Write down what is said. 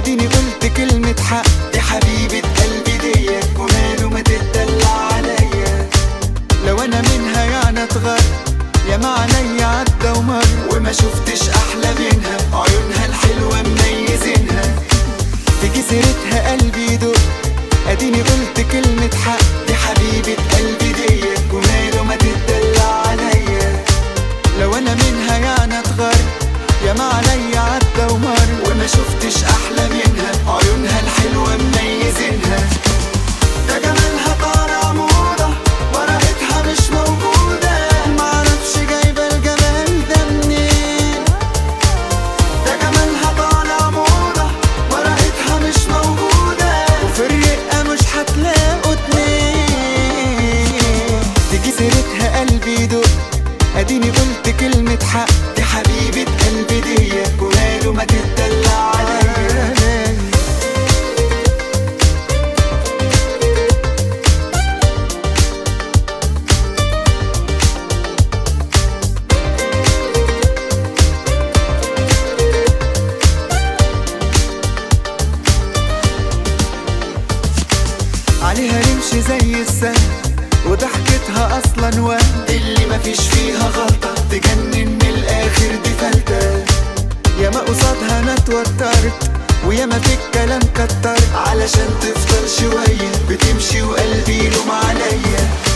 اديني قلت كلمة حق دي حبيبة قلبي ديت وماله ما تتدلع عليا لو انا منها يعني اتغر يا ما عليا عدى ومر وما شفتش احلى منها عيونها الحلوة مميزينها تيجي سيرتها قلبي يدق اديني قلت كلمة حق دي حبيبة قلبي ديت وماله ما تتدلع عليا لو انا منها يعني اتغر يا ما عليا عدى ومر وما شفتش احلى منها عيونها الحلوة مميزينها ده جمالها طالع موضة ورقتها مش موجودة معرفش جايبة الجمال ده منين ده جمالها طالع موضة ورقتها مش موجودة وفي الرقة مش هتلاقوا اتنين تيجي سيرتها قلبي يدق اديني قلت كلمة حق دي حبيبة قلبي ديت وماله ما تتدلع عليا عليها نمشي زي السهم وضحكتها اصلا وهم اللي مفيش فيها غلطة تجنن من الاخر دي فلتة ياما قصادها انا اتوترت وياما في الكلام كترت علشان تفضل شوية بتمشي وقلبي يلوم عليا